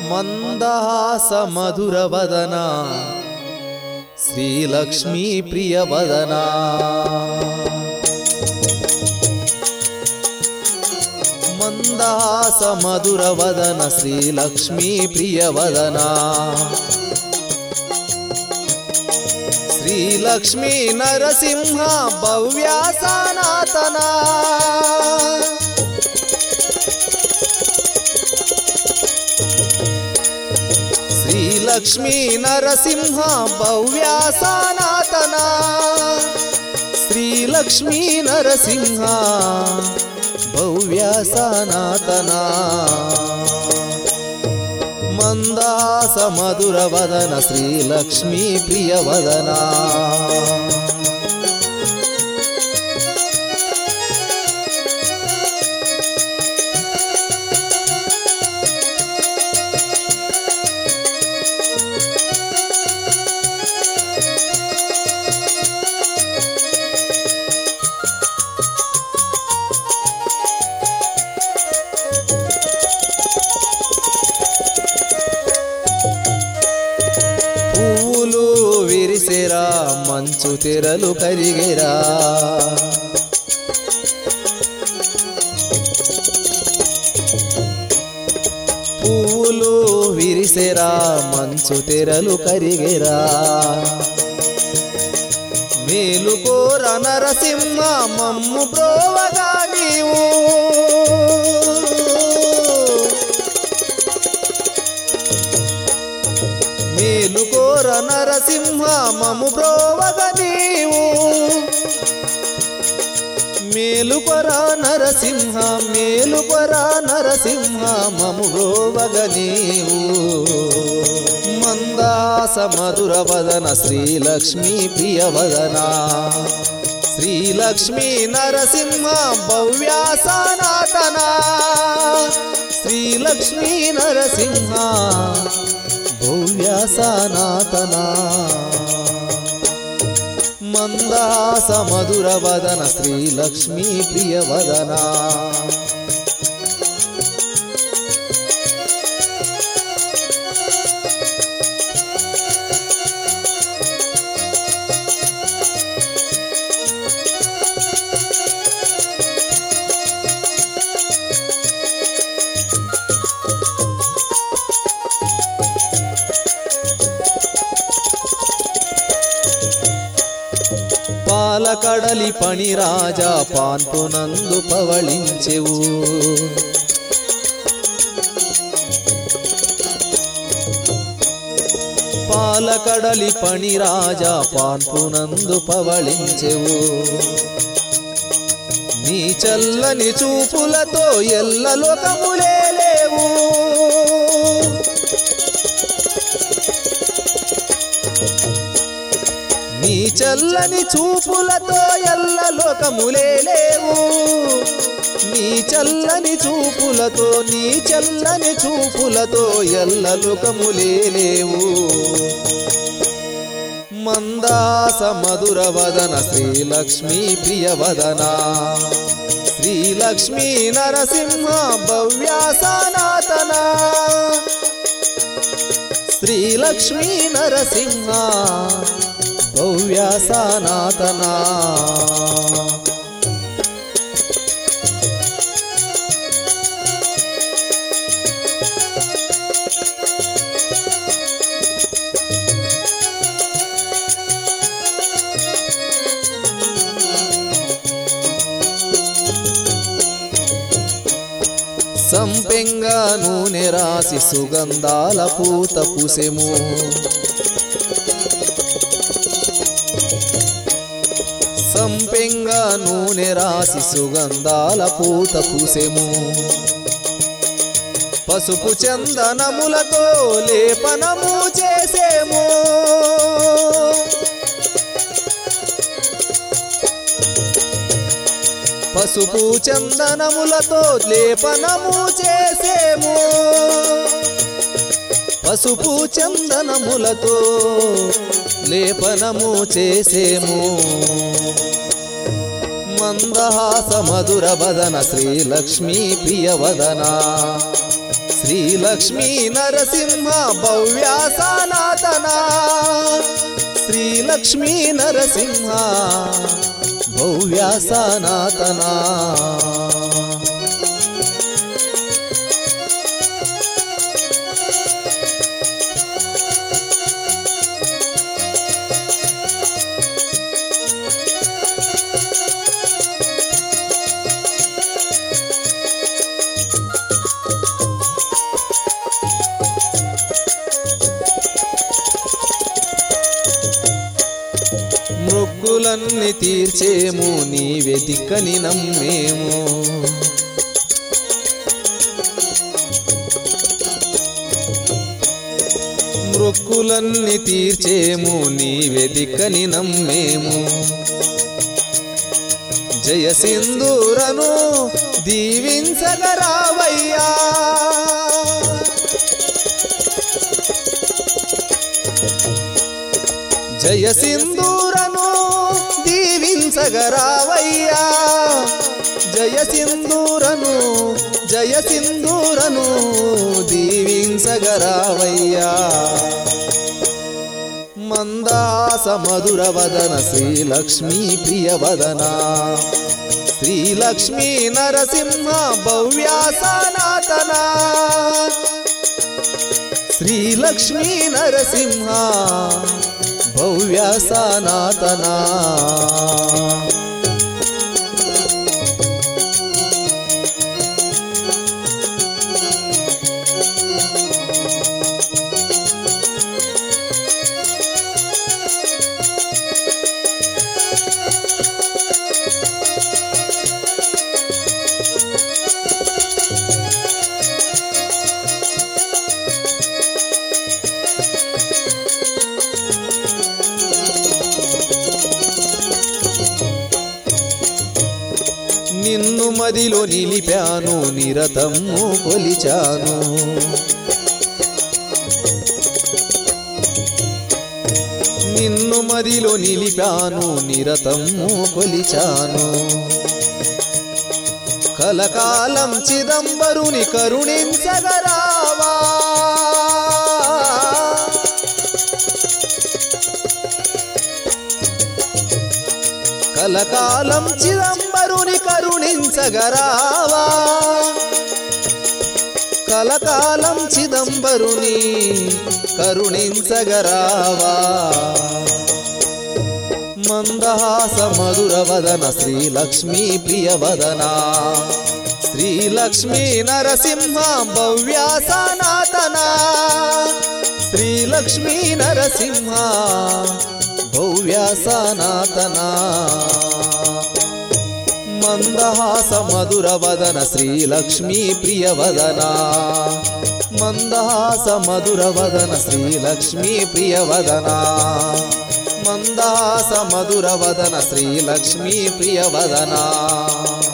మందహాస మధురవదన శ్రీలక్ష్మీ ప్రియవదనా మందహాస మధురవదన శ్రీలక్ష్మీ ప్రియవదనా శ్రీలక్ష్మీ నరసింహ భవ్యా సనాతనా శ్రీలక్ష్మీ నరసింహ భవ్యా సనాతనా శ్రీలక్ష్మీ నరసింహ భవ్యా సనాతనా మందాస మధుర వదన శ్రీలక్ష్మీ ప్రియవదనా పువ్వులు విరిసెరా మంచు తెరలు కరిగెరా పువ్వులు విరిసెరా మంచు తెరలు కరిగెరా మేలుకోర నరసింహ మమ్ము బ్రోవగా నీవు మేలుకోర నరసింహ మము బ్రోవగ నీవు మేలుకొర నరసింహ మేలుకొర నరసింహ మము బ్రోవగ నీవు మందాస మధుర వదన శ్రీలక్ష్మీ ప్రియవదనా శ్రీలక్ష్మీ నరసింహ భవ్యా సనాతనా శ్రీలక్ష్మీ నరసింహ భవ్య సనాతనా మందాస మధుర వదన శ్రీలక్ష్మీ ప్రియవదనా పాలకడలి పని రాజా పాన్పునందు పవళించెవు పాలకడలి పని రాజా పాన్పునందు పవళించెవు నీ చల్లని చూపులతో ఎల్ల లోకములే లేవు నీ చల్లని చూపులతో ఎల్ల లోకములే లేవు నీ చల్లని చూపులతో నీ చల్లని చూపులతో ఎల్ల లోకములే లేవు మందాస మధుర వదన శ్రీలక్ష్మీ ప్రియవదనా శ్రీలక్ష్మీ నరసింహ భవ్యా సనాతనా శ్రీలక్ష్మీ నరసింహ భవ్య సనాతనా సంపెంగా నూనె రాసి సుగంధాల పూత పుసెము సంపెంగా నూనె రాసి సుగంధాల పూత పూసెము పసుపు చందనములతో లేపనము చేసేము పసుపు చందనములతో లేపనము చేసేము పసుపు చందనములతో లేపనము చేసేము మందహాస మధుర వదన శ్రీలక్ష్మీ ప్రియవదన శ్రీలక్ష్మీ నరసింహ భవ్య సనాతన శ్రీలక్ష్మీ నరసింహ భవ్య సనాతన మొక్కులన్నీ తీర్చేము నీవే దిక్కని నమ్మేము మొక్కులన్నీ తీర్చేము నీవే దిక్కని నమ్మేము జయ సింధూరను దీవించగరావయ్యా జయ సింధూరను దీవించగరావయ్యా జయ సింధూరను జయ సింధూరను దీవించగరావయ్యా మందాస మధుర వదన శ్రీలక్ష్మీ ప్రియవదన శ్రీలక్ష్మీ నరసింహ భవ్య సనాతన శ్రీలక్ష్మీ నరసింహ భవ్య సనాతన నిన్ను మదిలో నిలిపాను నిరతము కొలిచాను నిన్ను మదిలో నిలిపాను నిరతము కొలిచాను కలకాలం చిదంబరుని కరుణించగరావా కలకాలం చిదంబరుని కరుణించగరావా కలకాలం చిదంబరుని కరుణించగరావా మందహాస మధుర వదన శ్రీలక్ష్మీ ప్రియవదన శ్రీలక్ష్మీ నరసింహ భవ్య సనాతన శ్రీలక్ష్మీ నరసింహ భవ్య సనాతన మందహాస మధుర వదన శ్రీలక్ష్మీ ప్రియవదన మందహాస మధుర వదన శ్రీలక్ష్మీ ప్రియవదన మందాస మధుర వదన శ్రీలక్ష్మీ ప్రియవదన